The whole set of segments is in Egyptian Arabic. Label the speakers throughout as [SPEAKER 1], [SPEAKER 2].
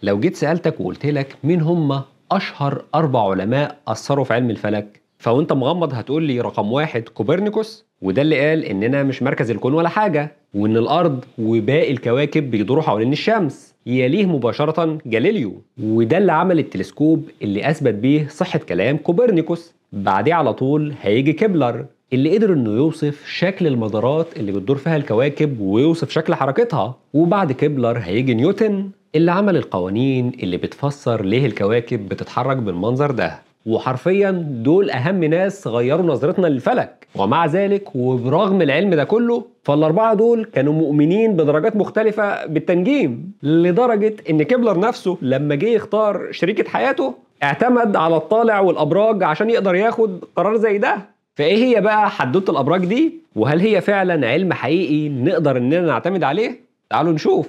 [SPEAKER 1] لو جيت سألتك وقلت لك مين هم أشهر أربع علماء أثروا في علم الفلك فوانت مغمض هتقول لي رقم واحد كوبرنيكوس وده اللي قال إننا مش مركز الكون ولا حاجة وإن الأرض وباقي الكواكب بيدوروا حوالين الشمس يليه مباشرة جاليليو وده اللي عمل التلسكوب اللي أثبت بيه صحة كلام كوبرنيكوس بعديه على طول هيجي كيبلر اللي قدر انه يوصف شكل المدارات اللي بتدور فيها الكواكب ويوصف شكل حركتها وبعد كيبلر هيجي نيوتن اللي عمل القوانين اللي بتفسر ليه الكواكب بتتحرك بالمنظر ده وحرفيا دول اهم ناس غيروا نظرتنا للفلك ومع ذلك وبرغم العلم ده كله فالاربعه دول كانوا مؤمنين بدرجات مختلفه بالتنجيم لدرجه ان كيبلر نفسه لما جه يختار شريكه حياته اعتمد على الطالع والابراج عشان يقدر ياخد قرار زي ده فايه هي بقى حدوته الابراج دي وهل هي فعلا علم حقيقي نقدر اننا نعتمد عليه تعالوا نشوف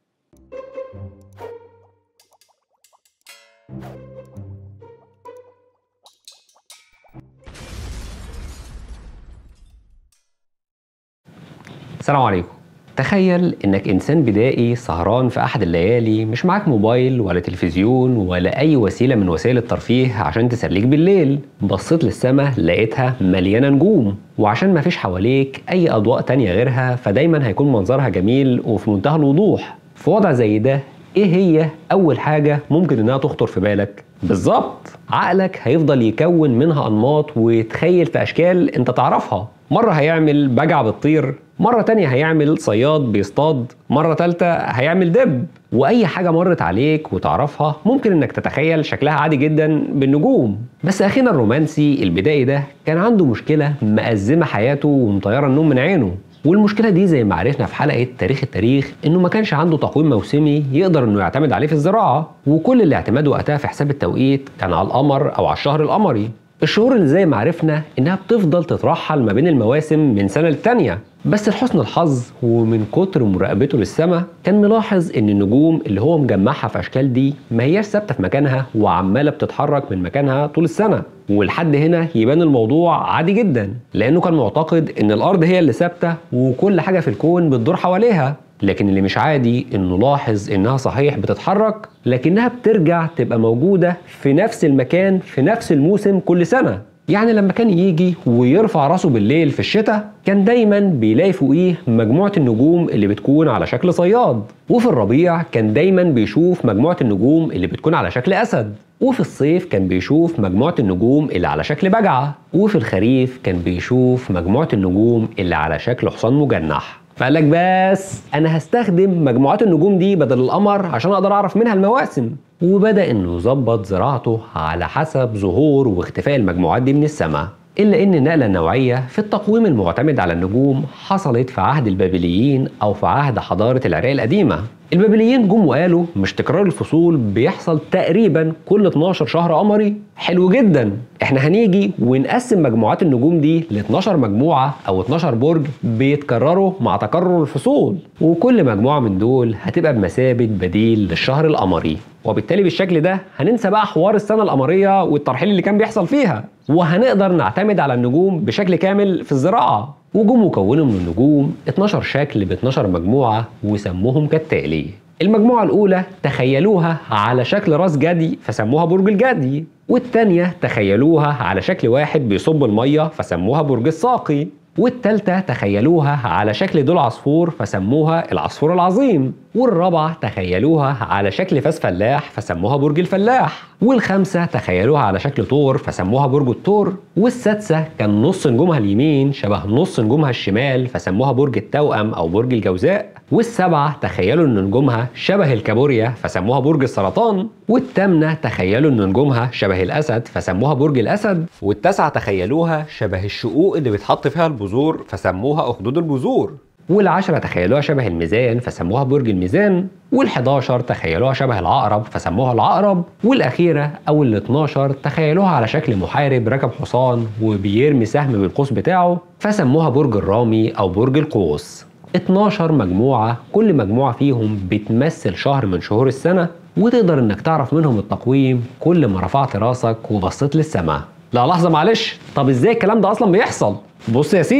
[SPEAKER 1] السلام عليكم تخيل انك انسان بدائي سهران في احد الليالي مش معاك موبايل ولا تلفزيون ولا اي وسيله من وسائل الترفيه عشان تسليك بالليل بصيت للسماء لقيتها مليانه نجوم وعشان ما فيش حواليك اي اضواء تانية غيرها فدايما هيكون منظرها جميل وفي منتهى الوضوح في وضع زي ده ايه هي اول حاجه ممكن انها تخطر في بالك بالظبط عقلك هيفضل يكون منها انماط ويتخيل في اشكال انت تعرفها مرة هيعمل بجعة بتطير مرة تانية هيعمل صياد بيصطاد مرة تالتة هيعمل دب وأي حاجة مرت عليك وتعرفها ممكن إنك تتخيل شكلها عادي جدا بالنجوم بس أخينا الرومانسي البدائي ده كان عنده مشكلة مأزمة حياته ومطيرة النوم من عينه والمشكلة دي زي ما عرفنا في حلقة تاريخ التاريخ إنه ما كانش عنده تقويم موسمي يقدر إنه يعتمد عليه في الزراعة وكل اللي اعتماده وقتها في حساب التوقيت كان على القمر أو على الشهر القمري الشهور اللي زي ما عرفنا انها بتفضل تترحل ما بين المواسم من سنه للتانيه بس لحسن الحظ ومن كتر مراقبته للسماء كان ملاحظ ان النجوم اللي هو مجمعها في اشكال دي ما هياش ثابته في مكانها وعماله بتتحرك من مكانها طول السنه ولحد هنا يبان الموضوع عادي جدا لانه كان معتقد ان الارض هي اللي ثابته وكل حاجه في الكون بتدور حواليها لكن اللي مش عادي انه لاحظ انها صحيح بتتحرك لكنها بترجع تبقى موجوده في نفس المكان في نفس الموسم كل سنه يعني لما كان يجي ويرفع راسه بالليل في الشتاء كان دايما بيلاقي فوقيه مجموعة النجوم اللي بتكون على شكل صياد وفي الربيع كان دايما بيشوف مجموعة النجوم اللي بتكون على شكل أسد وفي الصيف كان بيشوف مجموعة النجوم اللي على شكل بجعة وفي الخريف كان بيشوف مجموعة النجوم اللي على شكل حصان مجنح فقال لك بس انا هستخدم مجموعات النجوم دي بدل القمر عشان اقدر اعرف منها المواسم وبدا انه يظبط زراعته على حسب ظهور واختفاء المجموعات دي من السماء إلا إن النقلة النوعية في التقويم المعتمد على النجوم حصلت في عهد البابليين أو في عهد حضارة العراق القديمة البابليين جم وقالوا مش تكرار الفصول بيحصل تقريبا كل 12 شهر قمري حلو جدا احنا هنيجي ونقسم مجموعات النجوم دي ل 12 مجموعه او 12 برج بيتكرروا مع تكرر الفصول وكل مجموعه من دول هتبقى بمثابه بديل للشهر القمري وبالتالي بالشكل ده هننسى بقى حوار السنه القمريه والترحيل اللي كان بيحصل فيها وهنقدر نعتمد على النجوم بشكل كامل في الزراعه وجم وكونوا من النجوم 12 شكل ب 12 مجموعه وسموهم كالتالي المجموعة الأولى تخيلوها على شكل راس جدي فسموها برج الجدي والتانية تخيلوها على شكل واحد بيصب المية فسموها برج الساقي والتالتة تخيلوها على شكل دول عصفور فسموها العصفور العظيم والرابعة تخيلوها على شكل فاس فلاح فسموها برج الفلاح والخامسة تخيلوها على شكل طور فسموها برج الثور والسادسة كان نص نجومها اليمين شبه نص نجومها الشمال فسموها برج التوأم أو برج الجوزاء والسبعة تخيلوا إن نجومها شبه الكابوريا فسموها برج السرطان والثامنة تخيلوا إن نجومها شبه الأسد فسموها برج الأسد والتاسعة تخيلوها شبه الشقوق اللي بيتحط فيها البذور فسموها أخدود البذور والعشرة تخيلوها شبه الميزان فسموها برج الميزان وال11 تخيلوها شبه العقرب فسموها العقرب والأخيرة أو ال12 تخيلوها على شكل محارب راكب حصان وبيرمي سهم بالقوس بتاعه فسموها برج الرامي أو برج القوس 12 مجموعة كل مجموعة فيهم بتمثل شهر من شهور السنة وتقدر انك تعرف منهم التقويم كل ما رفعت راسك وبصيت للسماء لا لحظة معلش طب ازاي الكلام ده اصلا بيحصل بص يا سيدي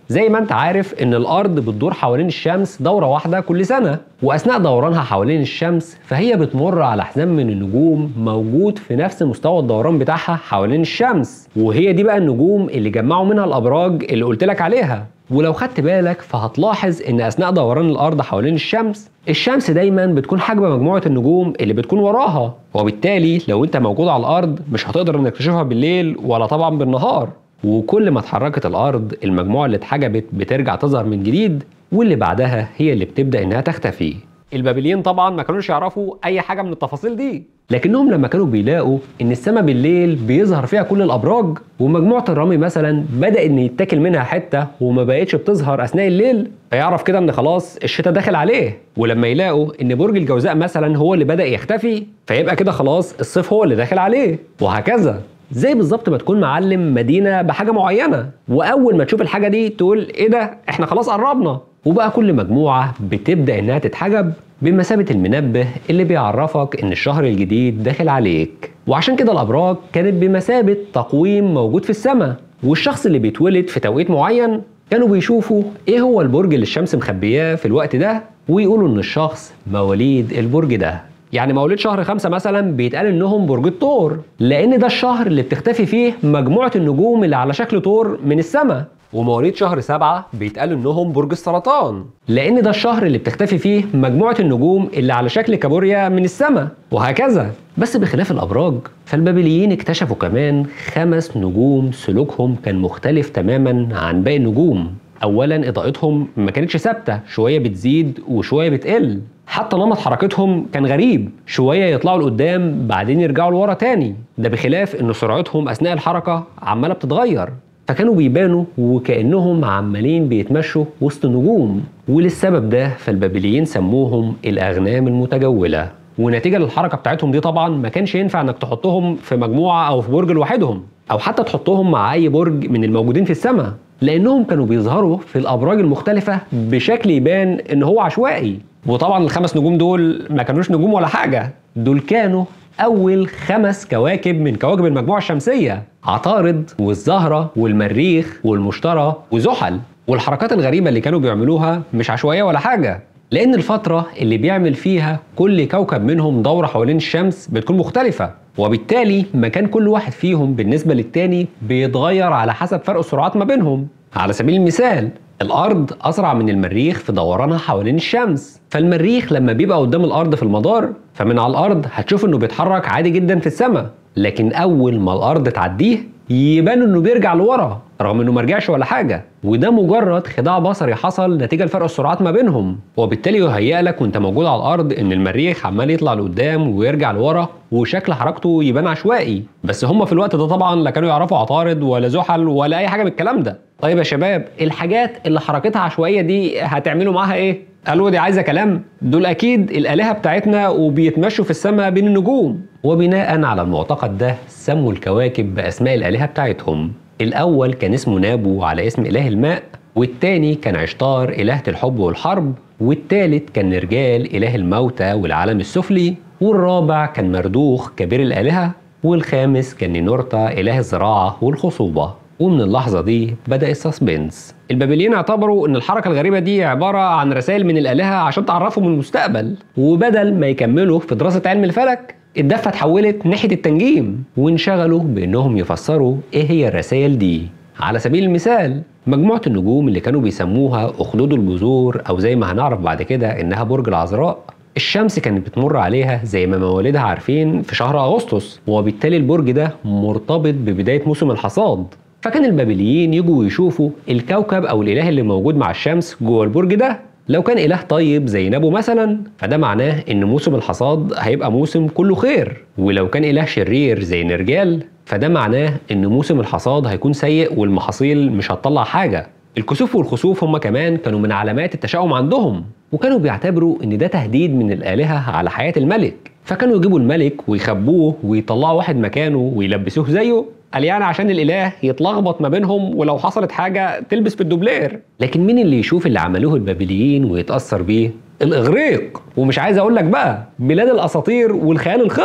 [SPEAKER 1] زي ما انت عارف ان الارض بتدور حوالين الشمس دوره واحده كل سنه واثناء دورانها حوالين الشمس فهي بتمر على حزام من النجوم موجود في نفس مستوى الدوران بتاعها حوالين الشمس وهي دي بقى النجوم اللي جمعوا منها الابراج اللي قلت لك عليها ولو خدت بالك فهتلاحظ ان اثناء دوران الارض حوالين الشمس الشمس دايما بتكون حاجبه مجموعه النجوم اللي بتكون وراها وبالتالي لو انت موجود على الارض مش هتقدر انك تشوفها بالليل ولا طبعا بالنهار وكل ما اتحركت الارض المجموعه اللي اتحجبت بترجع تظهر من جديد واللي بعدها هي اللي بتبدا انها تختفي البابليين طبعا ما كانوش يعرفوا اي حاجه من التفاصيل دي لكنهم لما كانوا بيلاقوا ان السماء بالليل بيظهر فيها كل الابراج ومجموعه الرمي مثلا بدا ان يتاكل منها حته وما بقتش بتظهر اثناء الليل فيعرف كده ان خلاص الشتاء داخل عليه ولما يلاقوا ان برج الجوزاء مثلا هو اللي بدا يختفي فيبقى كده خلاص الصيف هو اللي داخل عليه وهكذا زي بالظبط ما تكون معلم مدينه بحاجه معينه واول ما تشوف الحاجه دي تقول ايه ده احنا خلاص قربنا وبقى كل مجموعه بتبدا انها تتحجب بمثابه المنبه اللي بيعرفك ان الشهر الجديد داخل عليك وعشان كده الابراج كانت بمثابه تقويم موجود في السماء والشخص اللي بيتولد في توقيت معين كانوا بيشوفوا ايه هو البرج اللي الشمس مخبياه في الوقت ده ويقولوا ان الشخص مواليد البرج ده يعني مواليد شهر خمسة مثلا بيتقال انهم برج الثور لان ده الشهر اللي بتختفي فيه مجموعة النجوم اللي على شكل ثور من السماء ومواليد شهر سبعة بيتقال انهم برج السرطان لان ده الشهر اللي بتختفي فيه مجموعة النجوم اللي على شكل كابوريا من السماء وهكذا بس بخلاف الابراج فالبابليين اكتشفوا كمان خمس نجوم سلوكهم كان مختلف تماما عن باقي النجوم اولا اضاءتهم ما كانتش ثابته شويه بتزيد وشويه بتقل حتى نمط حركتهم كان غريب شويه يطلعوا لقدام بعدين يرجعوا لورا تاني ده بخلاف ان سرعتهم اثناء الحركه عماله بتتغير فكانوا بيبانوا وكانهم عمالين بيتمشوا وسط نجوم وللسبب ده فالبابليين سموهم الاغنام المتجوله ونتيجه للحركه بتاعتهم دي طبعا ما كانش ينفع انك تحطهم في مجموعه او في برج لوحدهم او حتى تحطهم مع اي برج من الموجودين في السماء لانهم كانوا بيظهروا في الابراج المختلفه بشكل يبان ان هو عشوائي وطبعا الخمس نجوم دول ما كانوش نجوم ولا حاجه دول كانوا اول خمس كواكب من كواكب المجموعه الشمسيه عطارد والزهره والمريخ والمشتري وزحل والحركات الغريبه اللي كانوا بيعملوها مش عشوائيه ولا حاجه لان الفتره اللي بيعمل فيها كل كوكب منهم دوره حوالين الشمس بتكون مختلفه وبالتالي مكان كل واحد فيهم بالنسبه للتاني بيتغير على حسب فرق السرعات ما بينهم على سبيل المثال الأرض أسرع من المريخ في دورانها حوالين الشمس فالمريخ لما بيبقى قدام الأرض في المدار فمن على الأرض هتشوف إنه بيتحرك عادي جدا في السماء لكن أول ما الأرض تعديه يبان إنه بيرجع لورا رغم إنه مرجعش ولا حاجة وده مجرد خداع بصري حصل نتيجة لفرق السرعات ما بينهم وبالتالي يهيأ لك وأنت موجود على الأرض إن المريخ عمال يطلع لقدام ويرجع لورا وشكل حركته يبان عشوائي بس هم في الوقت ده طبعا لا كانوا يعرفوا عطارد ولا زحل ولا أي حاجة من الكلام ده طيب يا شباب الحاجات اللي حركتها عشوائيه دي هتعملوا معاها ايه قالوا دي عايزه كلام دول اكيد الالهه بتاعتنا وبيتمشوا في السماء بين النجوم وبناء على المعتقد ده سموا الكواكب باسماء الالهه بتاعتهم الاول كان اسمه نابو على اسم اله الماء والتاني كان عشتار إلهة الحب والحرب والتالت كان نرجال إله الموتى والعالم السفلي والرابع كان مردوخ كبير الآلهة والخامس كان نينورتا إله الزراعة والخصوبة ومن اللحظة دي بدأ السسبنس البابليين اعتبروا ان الحركة الغريبة دي عبارة عن رسائل من الآلهة عشان تعرفهم المستقبل وبدل ما يكملوا في دراسة علم الفلك الدفة اتحولت ناحية التنجيم وانشغلوا بانهم يفسروا ايه هي الرسائل دي على سبيل المثال مجموعة النجوم اللي كانوا بيسموها أخدود البذور أو زي ما هنعرف بعد كده إنها برج العذراء الشمس كانت بتمر عليها زي ما مواليدها عارفين في شهر أغسطس وبالتالي البرج ده مرتبط ببداية موسم الحصاد فكان البابليين يجوا يشوفوا الكوكب او الاله اللي موجود مع الشمس جوه البرج ده لو كان اله طيب زي نبو مثلا فده معناه ان موسم الحصاد هيبقى موسم كله خير ولو كان اله شرير زي نرجال فده معناه ان موسم الحصاد هيكون سيء والمحاصيل مش هتطلع حاجه الكسوف والخسوف هم كمان كانوا من علامات التشاؤم عندهم وكانوا بيعتبروا ان ده تهديد من الالهه على حياه الملك فكانوا يجيبوا الملك ويخبوه ويطلعوا واحد مكانه ويلبسوه زيه قال يعني عشان الاله يتلخبط ما بينهم ولو حصلت حاجه تلبس في الدوبلير لكن مين اللي يشوف اللي عملوه البابليين ويتاثر بيه الاغريق ومش عايز اقول لك بقى بلاد الاساطير والخيال الخصب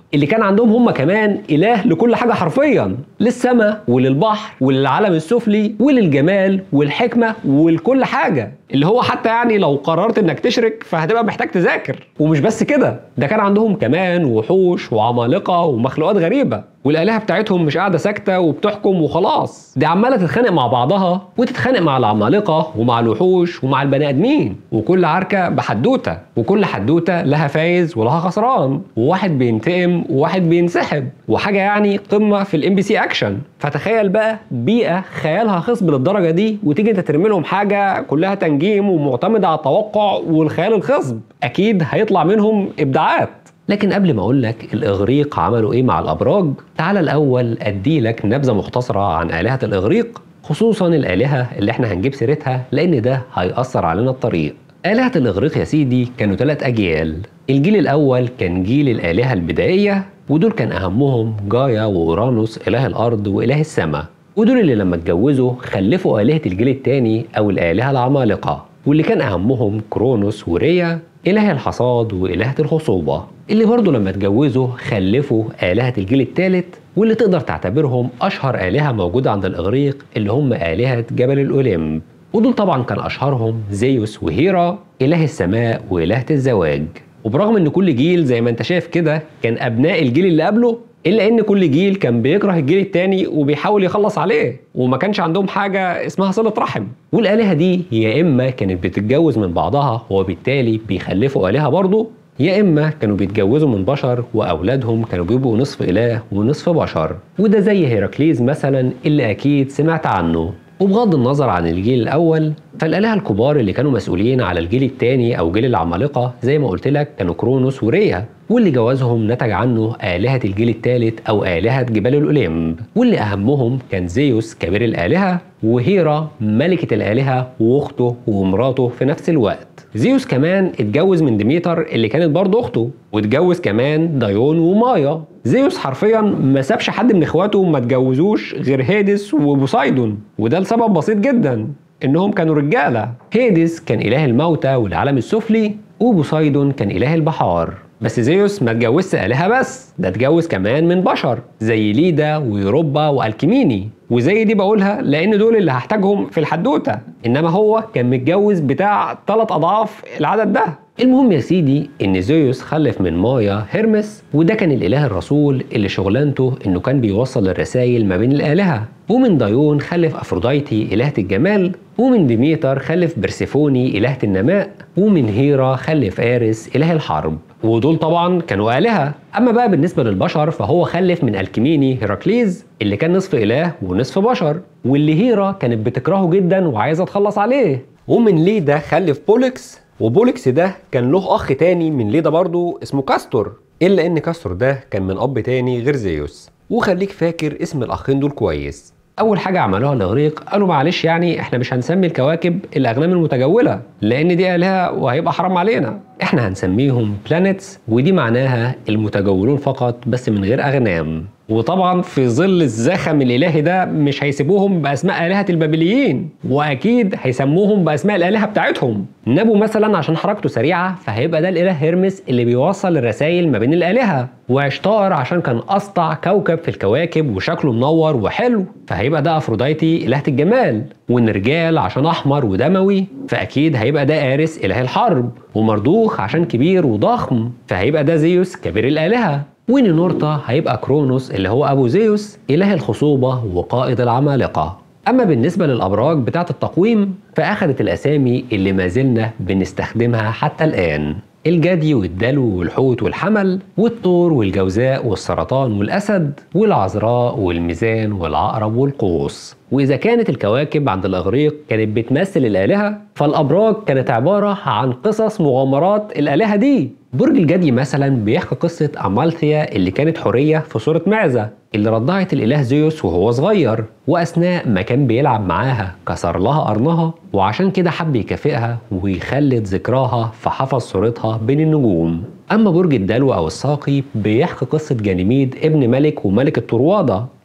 [SPEAKER 1] اللي كان عندهم هم كمان إله لكل حاجة حرفيا للسماء وللبحر وللعالم السفلي وللجمال والحكمة ولكل حاجة اللي هو حتى يعني لو قررت انك تشرك فهتبقى محتاج تذاكر ومش بس كده ده كان عندهم كمان وحوش وعمالقة ومخلوقات غريبة والآلهة بتاعتهم مش قاعدة ساكتة وبتحكم وخلاص دي عمالة تتخانق مع بعضها وتتخانق مع العمالقة ومع الوحوش ومع البني آدمين وكل عركة بحدوتة وكل حدوتة لها فايز ولها خسران وواحد بينتقم وواحد بينسحب وحاجة يعني قمة في الام بي سي اكشن فتخيل بقى بيئة خيالها خصب للدرجة دي وتيجي انت ترمي لهم حاجة كلها تنجيم ومعتمدة على التوقع والخيال الخصب أكيد هيطلع منهم إبداعات لكن قبل ما اقول لك الاغريق عملوا ايه مع الابراج تعال الاول ادي لك نبذه مختصره عن الهه الاغريق خصوصا الالهه اللي احنا هنجيب سيرتها لان ده هيأثر علينا الطريق آلهة الإغريق يا سيدي كانوا ثلاث أجيال الجيل الأول كان جيل الآلهة البدائية ودول كان أهمهم جايا وأورانوس إله الأرض وإله السماء ودول اللي لما اتجوزوا خلفوا آلهة الجيل الثاني أو الآلهة العمالقة واللي كان أهمهم كرونوس وريا إله الحصاد وإلهة الخصوبة اللي برضه لما اتجوزوا خلفوا آلهة الجيل الثالث واللي تقدر تعتبرهم أشهر آلهة موجودة عند الإغريق اللي هم آلهة جبل الأوليمب ودول طبعا كان أشهرهم زيوس وهيرا إله السماء وإلهة الزواج وبرغم ان كل جيل زي ما انت شايف كده كان ابناء الجيل اللي قبله الا ان كل جيل كان بيكره الجيل التاني وبيحاول يخلص عليه وما كانش عندهم حاجه اسمها صله رحم والالهه دي يا اما كانت بتتجوز من بعضها وبالتالي بيخلفوا الهه برضه يا اما كانوا بيتجوزوا من بشر واولادهم كانوا بيبقوا نصف اله ونصف بشر وده زي هيراكليز مثلا اللي اكيد سمعت عنه وبغض النظر عن الجيل الاول فالالهه الكبار اللي كانوا مسؤولين على الجيل الثاني او جيل العمالقه زي ما قلت لك كانوا كرونوس وريا واللي جوازهم نتج عنه آلهة الجيل الثالث أو آلهة جبال الأوليمب واللي أهمهم كان زيوس كبير الآلهة وهيرا ملكة الآلهة وأخته ومراته في نفس الوقت زيوس كمان اتجوز من ديميتر اللي كانت برضه أخته واتجوز كمان دايون ومايا زيوس حرفيا ما سابش حد من اخواته ما اتجوزوش غير هيدس وبوسايدون وده لسبب بسيط جدا انهم كانوا رجاله هيدس كان اله الموتى والعالم السفلي وبوسايدون كان اله البحار بس زيوس ما اتجوزش آلهة بس ده اتجوز كمان من بشر زي ليدا ويوروبا والكيميني وزي دي بقولها لان دول اللي هحتاجهم في الحدوته انما هو كان متجوز بتاع ثلاث اضعاف العدد ده المهم يا سيدي ان زيوس خلف من مايا هيرمس وده كان الاله الرسول اللي شغلانته انه كان بيوصل الرسائل ما بين الالهه ومن دايون خلف افروديتي الهه الجمال ومن ديميتر خلف برسيفوني الهه النماء ومن هيرا خلف ارس اله الحرب ودول طبعا كانوا آلهة أما بقى بالنسبة للبشر فهو خلف من الكيميني هيراكليز اللي كان نصف إله ونصف بشر واللي هيرا كانت بتكرهه جدا وعايزة تخلص عليه ومن ليدا خلف بولكس وبولكس ده كان له أخ تاني من ليدا برضه اسمه كاستور إلا إن كاستور ده كان من أب تاني غير زيوس وخليك فاكر اسم الأخين دول كويس اول حاجه عملوها الاغريق قالوا معلش يعني احنا مش هنسمي الكواكب الاغنام المتجوله لان دي الهه وهيبقى حرام علينا احنا هنسميهم بلانيتس ودي معناها المتجولون فقط بس من غير اغنام وطبعا في ظل الزخم الالهي ده مش هيسيبوهم باسماء الهه البابليين واكيد هيسموهم باسماء الالهه بتاعتهم نبو مثلا عشان حركته سريعه فهيبقى ده الاله هيرمس اللي بيوصل الرسائل ما بين الالهه وعشتار عشان كان اسطع كوكب في الكواكب وشكله منور وحلو فهيبقى ده افروديتي الهه الجمال ونرجال عشان احمر ودموي فاكيد هيبقى ده ارس اله الحرب ومردوخ عشان كبير وضخم فهيبقى ده زيوس كبير الالهه ونينورتا هيبقى كرونوس اللي هو ابو زيوس اله الخصوبه وقائد العمالقه اما بالنسبه للابراج بتاعه التقويم فاخذت الاسامي اللي ما زلنا بنستخدمها حتى الان الجدي والدلو والحوت والحمل والطور والجوزاء والسرطان والأسد والعذراء والميزان والعقرب والقوس وإذا كانت الكواكب عند الإغريق كانت بتمثل الآلهة فالأبراج كانت عبارة عن قصص مغامرات الآلهة دي برج الجدي مثلا بيحكي قصة أمالثيا اللي كانت حورية في صورة معزة اللي رضعت الإله زيوس وهو صغير وأثناء ما كان بيلعب معاها كسر لها قرنها وعشان كده حب يكافئها ويخلد ذكراها فحفظ صورتها بين النجوم أما برج الدلو أو الساقي بيحكي قصة جانيميد ابن ملك وملكة طروادة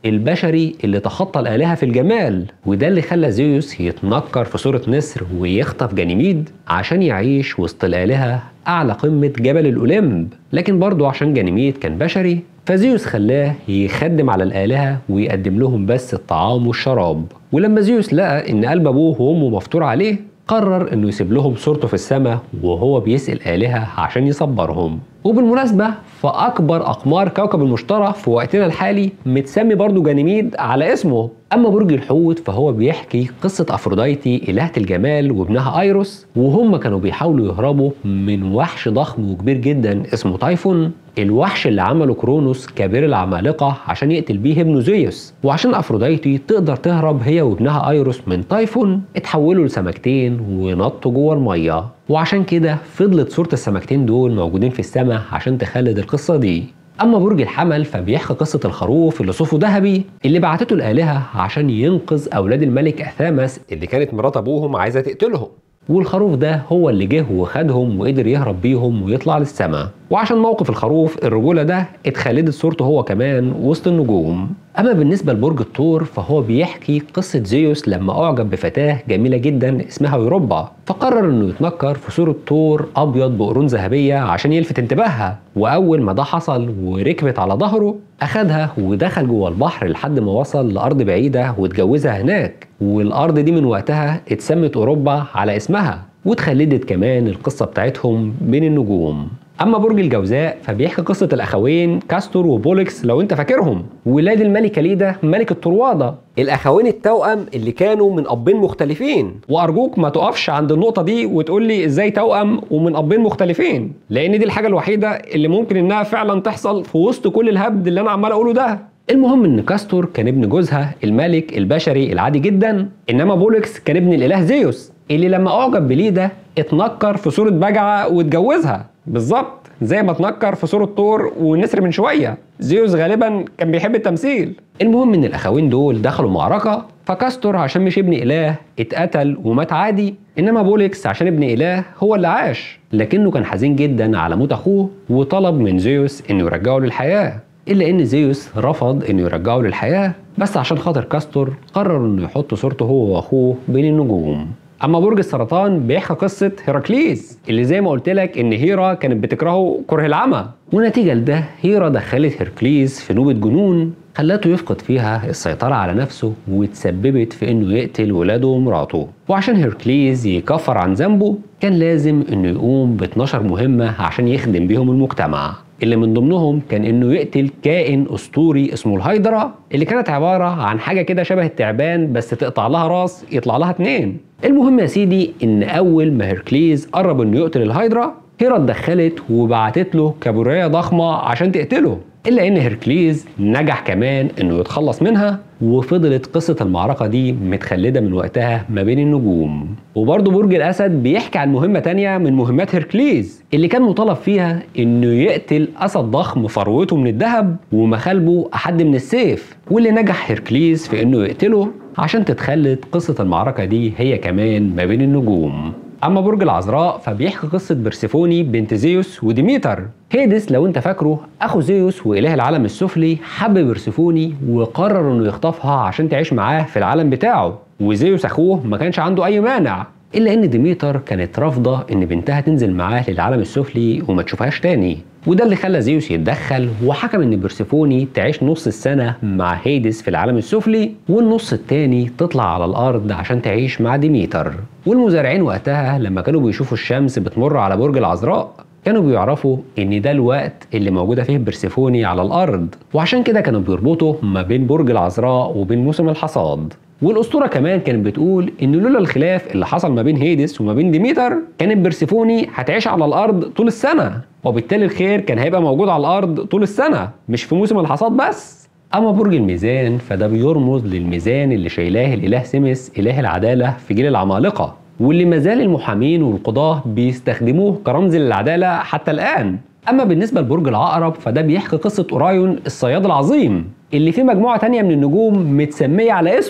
[SPEAKER 1] البشري اللي تخطى الآلهة في الجمال وده اللي خلى زيوس يتنكر في صورة نسر ويخطف جانيميد عشان يعيش وسط الآلهة أعلى قمة جبل الأوليمب لكن برضه عشان جانيميد كان بشري فزيوس خلاه يخدم على الآلهة ويقدم لهم بس الطعام والشراب ولما زيوس لقى إن قلب أبوه وأمه مفتور عليه قرر إنه يسيب لهم صورته في السماء وهو بيسأل آلهة عشان يصبرهم وبالمناسبة فأكبر أقمار كوكب المشتري في وقتنا الحالي متسمي برضه جانيميد على اسمه أما برج الحوت فهو بيحكي قصة أفروديتي إلهة الجمال وابنها أيروس وهم كانوا بيحاولوا يهربوا من وحش ضخم وكبير جدا اسمه تايفون الوحش اللي عمله كرونوس كبير العمالقة عشان يقتل بيه ابنه زيوس وعشان أفروديتي تقدر تهرب هي وابنها أيروس من تايفون اتحولوا لسمكتين ونطوا جوه المية وعشان كده فضلت صورة السمكتين دول موجودين في السماء عشان تخلد القصة دي أما برج الحمل فبيحكي قصة الخروف اللي صوفه ذهبي اللي بعتته الآلهة عشان ينقذ أولاد الملك أثامس اللي كانت مرات أبوهم عايزة تقتلهم والخروف ده هو اللي جه وخدهم وقدر يهرب بيهم ويطلع للسماء وعشان موقف الخروف الرجولة ده اتخلدت صورته هو كمان وسط النجوم أما بالنسبة لبرج الثور فهو بيحكي قصة زيوس لما أعجب بفتاة جميلة جدا اسمها يوروبا فقرر إنه يتنكر في صورة ثور أبيض بقرون ذهبية عشان يلفت انتباهها وأول ما ده حصل وركبت على ظهره أخدها ودخل جوه البحر لحد ما وصل لأرض بعيدة واتجوزها هناك والأرض دي من وقتها اتسمت أوروبا على اسمها واتخلدت كمان القصة بتاعتهم بين النجوم اما برج الجوزاء فبيحكي قصه الاخوين كاستور وبولكس لو انت فاكرهم ولاد الملكه ليدا ملكه طروادة الاخوين التوأم اللي كانوا من ابين مختلفين وارجوك ما تقفش عند النقطه دي وتقول لي ازاي توأم ومن ابين مختلفين لان دي الحاجه الوحيده اللي ممكن انها فعلا تحصل في وسط كل الهبد اللي انا عمال اقوله ده المهم ان كاستور كان ابن جوزها الملك البشري العادي جدا انما بولكس كان ابن الاله زيوس اللي لما اعجب بليدا اتنكر في صوره بجعه واتجوزها بالظبط زي ما اتنكر في صوره طور ونسر من شويه زيوس غالبا كان بيحب التمثيل المهم ان الاخوين دول دخلوا معركه فكاستور عشان مش ابن اله اتقتل ومات عادي انما بوليكس عشان ابن اله هو اللي عاش لكنه كان حزين جدا على موت اخوه وطلب من زيوس انه يرجعه للحياه الا ان زيوس رفض انه يرجعه للحياه بس عشان خاطر كاستور قرر انه يحط صورته هو واخوه بين النجوم اما برج السرطان بيحكي قصه هيراكليس اللي زي ما قلت لك ان هيرا كانت بتكرهه كره العمى ونتيجه لده هيرا دخلت هيركليس في نوبه جنون خلته يفقد فيها السيطرة على نفسه وتسببت في انه يقتل ولاده ومراته وعشان هيركليز يكفر عن ذنبه كان لازم انه يقوم ب 12 مهمة عشان يخدم بيهم المجتمع اللي من ضمنهم كان انه يقتل كائن اسطوري اسمه الهايدرا اللي كانت عباره عن حاجه كده شبه التعبان بس تقطع لها راس يطلع لها اتنين المهم يا سيدي ان اول ما هيركليز قرب انه يقتل الهايدرا هيرا اتدخلت وبعتت له كابوريا ضخمه عشان تقتله الا ان هيركليز نجح كمان انه يتخلص منها وفضلت قصة المعركة دي متخلدة من وقتها ما بين النجوم وبرضه برج الأسد بيحكي عن مهمة تانية من مهمات هيركليز اللي كان مطالب فيها إنه يقتل أسد ضخم فروته من الذهب ومخالبه أحد من السيف واللي نجح هيركليز في إنه يقتله عشان تتخلد قصة المعركة دي هي كمان ما بين النجوم اما برج العذراء فبيحكي قصه برسيفوني بنت زيوس وديميتر هيدس لو انت فاكره اخو زيوس واله العالم السفلي حب برسيفوني وقرر انه يخطفها عشان تعيش معاه في العالم بتاعه وزيوس اخوه ما كانش عنده اي مانع الا ان ديميتر كانت رافضه ان بنتها تنزل معاه للعالم السفلي وما تشوفهاش تاني وده اللي خلى زيوس يتدخل وحكم ان برسيفوني تعيش نص السنه مع هيدس في العالم السفلي والنص التاني تطلع على الارض عشان تعيش مع ديميتر والمزارعين وقتها لما كانوا بيشوفوا الشمس بتمر على برج العذراء كانوا بيعرفوا ان ده الوقت اللي موجوده فيه برسيفوني على الارض وعشان كده كانوا بيربطوا ما بين برج العذراء وبين موسم الحصاد والاسطوره كمان كانت بتقول ان لولا الخلاف اللي حصل ما بين هيدس وما بين ديميتر كانت برسيفوني هتعيش على الارض طول السنه وبالتالي الخير كان هيبقى موجود على الارض طول السنه مش في موسم الحصاد بس اما برج الميزان فده بيرمز للميزان اللي شايلاه الاله سيمس اله العداله في جيل العمالقه واللي مازال المحامين والقضاه بيستخدموه كرمز للعداله حتى الان اما بالنسبه لبرج العقرب فده بيحكي قصه اورايون الصياد العظيم اللي فيه مجموعه تانية من النجوم متسميه على اسمه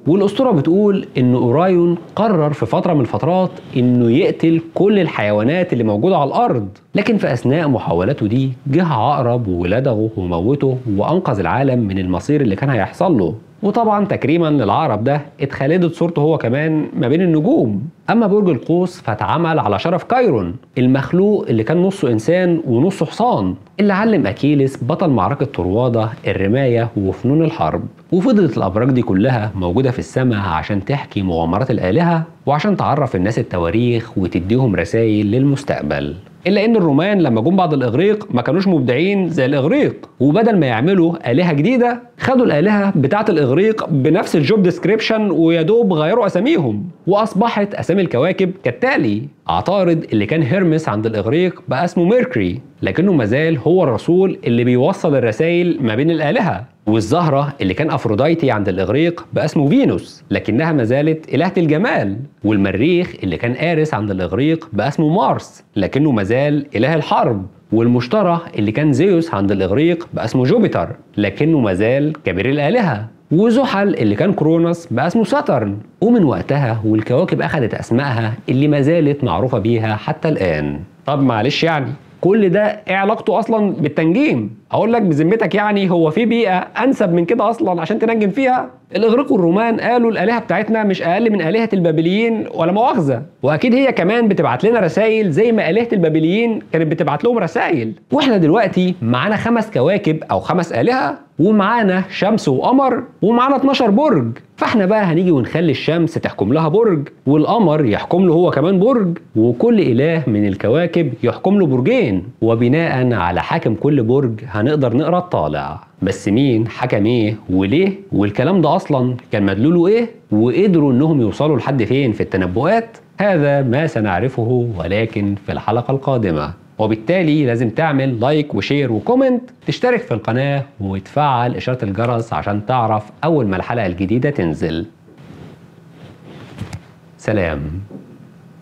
[SPEAKER 1] والاسطوره بتقول ان اورايون قرر في فتره من الفترات انه يقتل كل الحيوانات اللي موجوده على الارض لكن في اثناء محاولاته دي جه عقرب ولدغه وموته وانقذ العالم من المصير اللي كان هيحصل له وطبعا تكريما للعقرب ده اتخلدت صورته هو كمان ما بين النجوم اما برج القوس فاتعمل على شرف كايرون المخلوق اللي كان نصه انسان ونصه حصان اللي علم اكيلس بطل معركه طروادة الرمايه وفنون الحرب وفضلت الابراج دي كلها موجوده في السماء عشان تحكي مغامرات الالهه وعشان تعرف الناس التواريخ وتديهم رسائل للمستقبل الا ان الرومان لما جم بعد الاغريق ما كانوش مبدعين زي الاغريق وبدل ما يعملوا الهه جديده خدوا الالهه بتاعه الاغريق بنفس الجوب ديسكريبشن ويا دوب غيروا اساميهم واصبحت اسامي الكواكب كالتالي عطارد اللي كان هيرمس عند الاغريق بقى اسمه ميركوري لكنه مازال هو الرسول اللي بيوصل الرسائل ما بين الالهه والزهرة اللي كان أفروديتي عند الإغريق بقى اسمه فينوس لكنها ما زالت إلهة الجمال والمريخ اللي كان آرس عند الإغريق بقى اسمه مارس لكنه ما زال إله الحرب والمشتري اللي كان زيوس عند الإغريق بقى اسمه جوبيتر لكنه ما زال كبير الآلهة وزحل اللي كان كرونوس بقى اسمه ساترن ومن وقتها والكواكب أخذت أسمائها اللي ما زالت معروفة بيها حتى الآن طب معلش يعني كل ده ايه علاقته اصلا بالتنجيم اقول لك بذمتك يعني هو في بيئه انسب من كده اصلا عشان تنجم فيها الاغريق والرومان قالوا الالهه بتاعتنا مش اقل من الهه البابليين ولا مؤاخذه واكيد هي كمان بتبعت لنا رسائل زي ما الهه البابليين كانت بتبعت لهم رسائل واحنا دلوقتي معانا خمس كواكب او خمس الهه ومعانا شمس وقمر ومعانا 12 برج فاحنا بقى هنيجي ونخلي الشمس تحكم لها برج والقمر يحكم له هو كمان برج وكل اله من الكواكب يحكم له برجين وبناء على حاكم كل برج هنقدر نقرا الطالع بس مين حكم ايه وليه والكلام ده اصلا كان مدلوله ايه وقدروا انهم يوصلوا لحد فين في التنبؤات هذا ما سنعرفه ولكن في الحلقه القادمه وبالتالي لازم تعمل لايك وشير وكومنت تشترك في القناة وتفعل إشارة الجرس عشان تعرف أول ما الحلقة الجديدة تنزل سلام